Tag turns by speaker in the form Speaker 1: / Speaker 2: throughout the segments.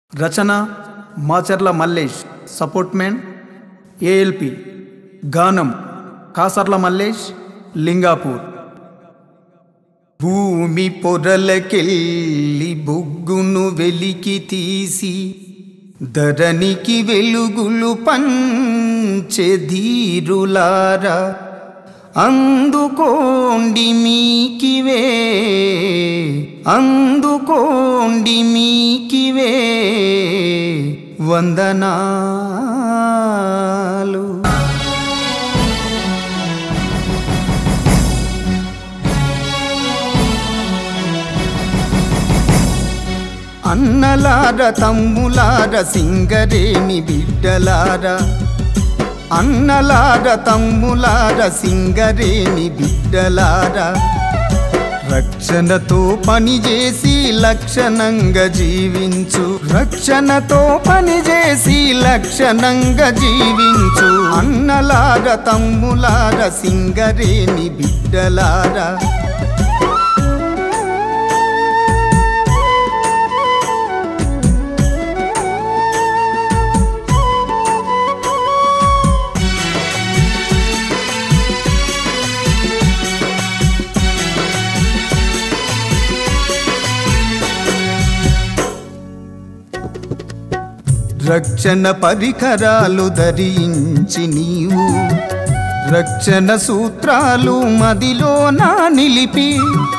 Speaker 1: రచన మాచర్ల మల్లేష్ సపోర్ట్మెంట్ ఏఎల్పి గానం కాసర్ల మల్లేష్ లింగాపూర్ భూమి పొరలకెళ్ళి బొగ్గును వెలికి తీసి ధరణికి వెలుగులు పంచె ధీరులారా అందుకోండి మీకివే అందుకోండి మీకివే వందనాలు అన్నలార తమ్ములార సింగరేణి బిడ్డలార అన్నలార తమ్ములార సింగరేణి బిడ్డలార రక్షణతో పనిచేసి లక్షణంగా జీవించు రక్షణతో పనిచేసి లక్షణంగా జీవించు అన్నలార తమ్ములార సింగరేణి బిడ్డలారా రక్షణ పరికరాలు ధరించి నీవు రక్షణ సూత్రాలు మదిలో నా నిలిపి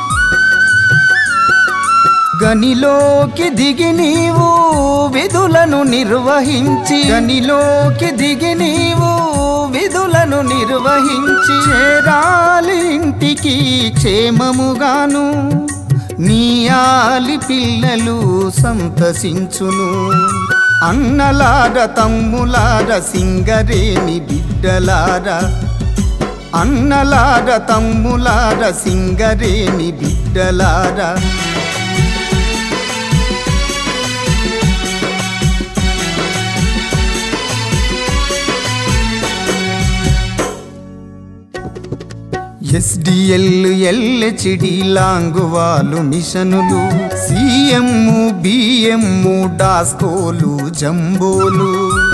Speaker 1: గనిలోకి దిగి నీవు విధులను నిర్వహించి గనిలోకి దిగి నీవు విధులను నిర్వహించి చేరాలి ఇంటికి క్షేమముగాను నీ ఆలి పిల్లలు సంతసించును అన్నలార తమ్ములార సింగరేణి బిడ్డలార అన్నలార తమ్ములార సింగరేణి బిడ్డలారా ఎస్డిఎల్ ఎల్హెచ్డి లాంగువాలు మిషనులు సిఎం బిఎం డాస్కోలు జంబోలు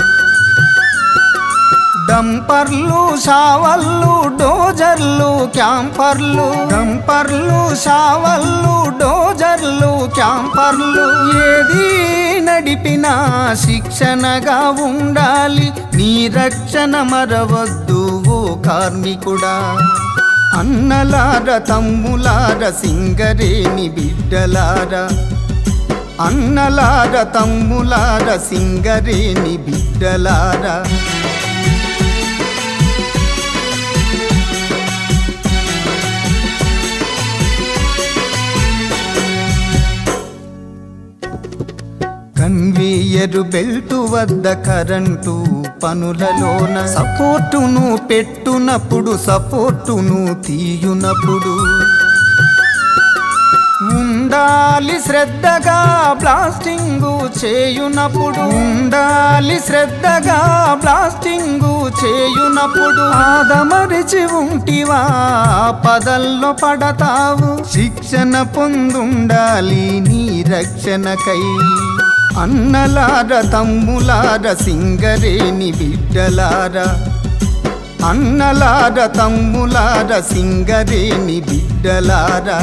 Speaker 1: డంపర్లు షావల్లు డోజర్లు క్యాంపర్లు డంపర్లు షావల్లు డోజర్లు క్యాంపర్లు ఏది నడిపినా శిక్షణగా ఉండాలి నీ రక్షణ మరవద్దు ఓ కార్మికుడా అన్నలార తమ్ములార సింగరేణి బిడ్డలార అన్నలార తమ్ములార సింగరేణి బిడ్డలారా కన్వీయరు బెల్టు వద్ద కరెంటు పనులలోన సపోర్టును పెట్టునప్పుడు సపోర్టును తీయునప్పుడు ఉండాలి శ్రద్ధగా బ్లాస్టింగు చేయునప్పుడు ఉండాలి శ్రద్ధగా బ్లాస్టింగు చేయునప్పుడు ఆదమరిచి ఉంటివా పదల్లో పడతావు శిక్షణ పొందుండాలి నీ రక్షణకై అన్నలార తమ్ములార సింగరేణి బిడ్డలార అన్నలార తమ్ములార సింగరేణి బిడ్డలారా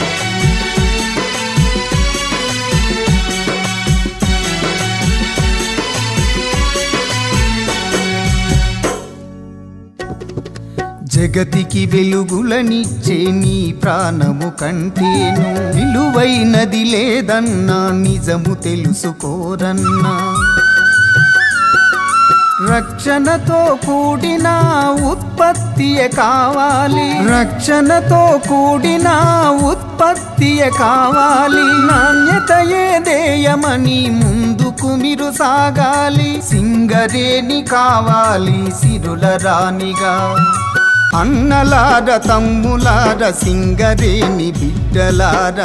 Speaker 1: జగతికి వెలుగులనిచ్చే నీ ప్రాణము కంటేను విలువైనది లేదన్నా నిజము తెలుసుకోరన్నా రక్షణతో కూడిన ఉత్పత్తియే కావాలి రక్షణతో కూడిన ఉత్పత్తియే కావాలి నాణ్యతయే దేయమని ముందుకు మీరు సాగాలి సింగరేణి కావాలి సిరుల రాణిగా అన్నలార తమ్ములార సింగరేణి బిడ్డలార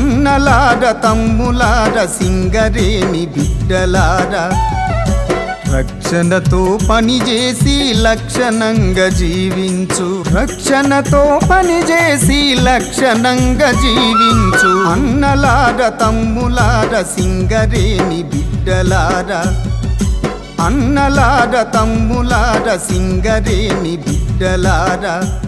Speaker 1: అన్నలార తమ్ములార సింగరేణి బిడ్డలార రక్షణతో పనిచేసి లక్షణంగా జీవించు రక్షణతో పనిచేసి లక్షణంగా జీవించు అన్నలార తమ్ములార సింగరేని బిడ్డలారా అన్నలార తమ్ములార సింగరేని బిడ్డలారా